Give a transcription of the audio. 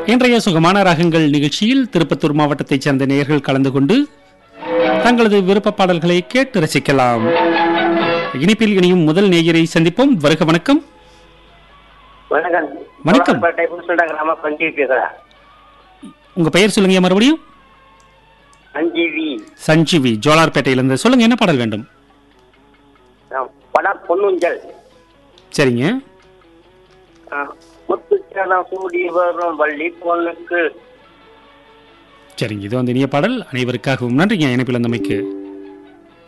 இன்றைய சுகமான ராகங்கள் நிகழ்ச்சியில் திருப்பத்தூர் மாவட்டத்தைச் சேர்ந்த நேயர்கள் கலந்து கொண்டு தங்களது விருப்ப பாடல்களை கேட்டு ரசிக்கலாம் இனிப்பில் இனியும் முதல் நேயரை சந்திப்போம் வருக வணக்கம் வணக்கம் வணக்கம். கோலார்பேட்டை புதுசுண்டா கிராம பஞ்சீவி பேசுறேன் உங்க பெயர் சொல்லுங்க மறுபடியும் சஞ்சீவி சஞ்சீவி ஜோலார்பேட்டையிலிருந்து சொல்லுங்க என்ன பாடல் வேண்டும் ஆ, படம் பொன்னுஞ்சல் சரிங்க ஆ, முத்துச்சலம் சூடி வரும் வள்ளி பொண்ணுக்கு சரிங்க இது வந்து இனிய பாடல் அனைவருக்காகவும் நன்றிங்க இணைப்பில் வந்தமைக்கு